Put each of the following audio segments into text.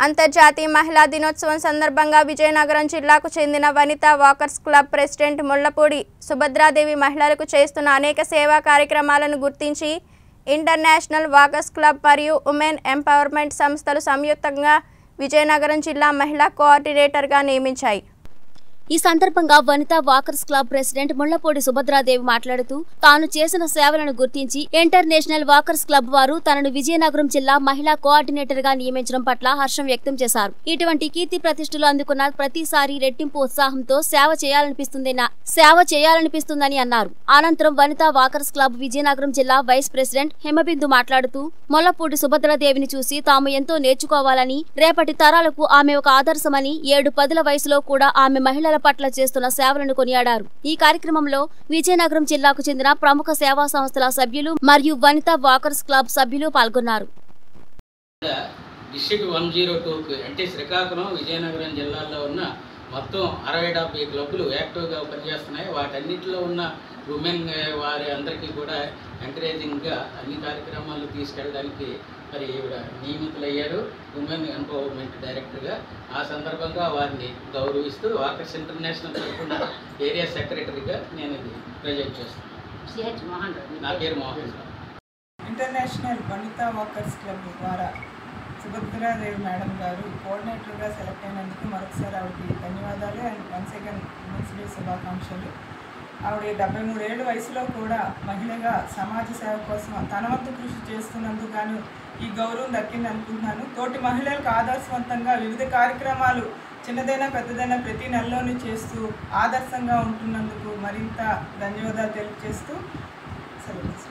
అంతర్జాతీయ మహిళా దినోత్సవం సందర్భంగా విజయనగరం జిల్లాకు చెందిన Vanitha walkers club president Mullapudi Subhadradevi మహిళలకు చేస్తున్న అనేక సేవా కార్యక్రమాలను గుర్తించి ఇంటర్నేషనల్ వాకర్స్ క్లబ్ మరియు ఉమెన్ ఎంపవర్మెంట్ సంస్థలు సంయుక్తంగా విజయనగరం జిల్లా మహిళా కోఆర్డినేటర్గా నియమించాయి ఈ సందర్భంగా Vanitha walkers club president Mullapudi Subhadradevi మాట్లాడుతూ తాను చేసిన సేవలను గుర్తించి ఇంటర్నేషనల్ వాకర్స్ క్లబ్ వారు తనను విజయనగరం జిల్లా మహిళా కోఆర్డినేటర్ గా నియమించడం పట్ల హర్షం వ్యక్తం చేశారు ఇటువంటి కీర్తి ప్రతిష్టలు అందుకున్న ప్రతిసారి రెట్టింపు ఉత్సాహంతో సేవ చేయాలనిపిస్తుందన్న సేవ చేయాలనిపిస్తుందని అన్నారు అనంతరం వనితా వాకర్స్ క్లబ్ విజయనగరం జిల్లా వైస్ ప్రెసిడెంట్ హిమబిందు మాట్లాడుతూ ముళ్లపూడి సుభద్రాదేవిని చూసి తాము ఎంతో నేర్చుకోవాలని రేపటి తరాలకు ఆమె ఒక ఆదర్శమని ఏడు పదుల వయసులో కూడా ఆమె మహిళల పట్ల చేస్తున్న సేవలను కొనియాడారు ఈ కార్యక్రమంలో విజయనగరం జిల్లాకు చెందిన ప్రముఖ సేవా సంస్థల సభ్యులు మరియు వనితా వాకర్స్ క్లబ్ సభ్యులు పాల్గొన్నారు డిస్ట్రిక్ట్ వన్ జీరో టూకి అంటే శ్రీకాకుళం విజయనగరం జిల్లాల్లో ఉన్న మొత్తం అరవై డెబ్బై క్లబ్లు యాక్టివ్గా పనిచేస్తున్నాయి వాటన్నిటిలో ఉన్న ఉమెన్ వారి అందరికీ కూడా ఎంకరేజింగ్గా అన్ని కార్యక్రమాలు తీసుకెళ్ళడానికి మరి ఈవిడ నియమితులయ్యారు ఉమెన్ ఎంపవర్మెంట్ డైరెక్టర్గా ఆ సందర్భంగా వారిని గౌరవిస్తూ వాకర్స్ ఇంటర్నేషనల్ తరఫున ఏరియా సెక్రటరీగా నేను ఇది ప్రజెంట్ చేస్తున్నాను నా పేరు Mohan Rao international Vanitha walkers club ద్వారా సుభద్రాదేవి మేడం గారు కోఆర్డినేటర్గా సెలెక్ట్ అయినందుకు మరొకసారి ఆవిడకి ధన్యవాదాలు and once again women's day శుభాకాంక్షలు ఆవిడ డెబ్బై మూడేళ్ళ వయసులో కూడా మహిళగా సమాజ సేవ కోసం తన వంతు కృషి చేస్తున్నందుకు గాను ఈ గౌరవం దక్కింది అనుకుంటున్నాను తోటి మహిళలకు ఆదర్శవంతంగా వివిధ కార్యక్రమాలు చిన్నదైనా పెద్దదైనా ప్రతి నెలలోనూ చేస్తూ ఆదర్శంగా ఉంటున్నందుకు మరింత ధన్యవాదాలు తెలియజేస్తూ సెలవు తీసుకుంటాను.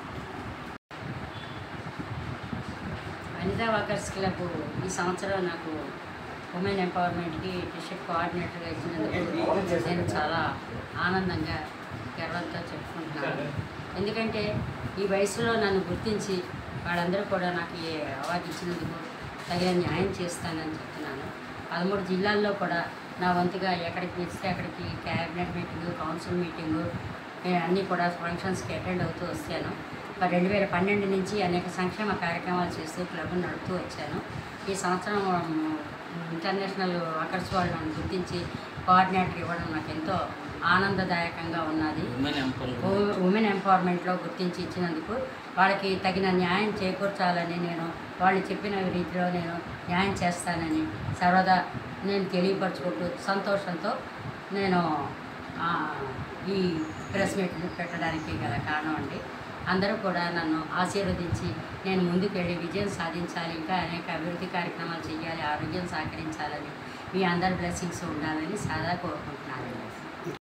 వనితా వర్కర్స్ క్లబ్ ఈ సంవత్సరం నాకు ఉమెన్ ఎంపవర్మెంట్కి డిస్ట్రిక్ట్ కోఆర్డినేటర్గా ఇచ్చినందుకు నేను చాలా ఆనందంగా గర్వంతో చెప్పుకుంటున్నాను ఎందుకంటే ఈ వయసులో నన్ను గుర్తించి వాళ్ళందరూ కూడా నాకు ఈ అవార్డు ఇచ్చినందుకు తగిన న్యాయం చేస్తానని చెప్తున్నాను పదమూడు జిల్లాల్లో కూడా నా వంతుగా ఎక్కడికి పిలిస్తే అక్కడికి క్యాబినెట్ మీటింగు కౌన్సిల్ మీటింగు నేను అన్నీ కూడా ఫంక్షన్స్కి అటెండ్ అవుతూ వస్తాను మరి రెండు వేల పన్నెండు నుంచి అనేక సంక్షేమ కార్యక్రమాలు చేస్తూ క్లబ్ నడుపుతూ వచ్చాను ఈ సంవత్సరం ఉమ్, ఇంటర్నేషనల్ వర్కర్స్ వాళ్ళు నన్ను గుర్తించి కోఆర్డినేటర్ ఇవ్వడం నాకు ఎంతో ఆనందదాయకంగా ఉన్నది ఉమెన్ ఎంపవర్మెంట్ ఉ- ఉమెన్ ఎంపవర్మెంట్లో గుర్తించి ఇచ్చినందుకు వాళ్ళకి తగిన న్యాయం చేకూర్చాలని నేను వాళ్ళు చెప్పిన రీతిలో నేను న్యాయం చేస్తానని సర్వదా నేను తెలియపరచుకుంటూ సంతోషంతో నేను ఆ, ఈ ప్రెస్ మీట్ పెట్టడానికి గల కారణం అండి అందరూ కూడా నన్ను ఆశీర్వదించి నేను ముందుకెళ్ళి విజయం సాధించాలి ఇంకా అనేక అభివృద్ధి కార్యక్రమాలు చేయాలి ఆరోగ్యం సహకరించాలని మీ అందరి బ్లెస్సింగ్స్ ఉండాలని సాదా కోరుకుంటున్నాను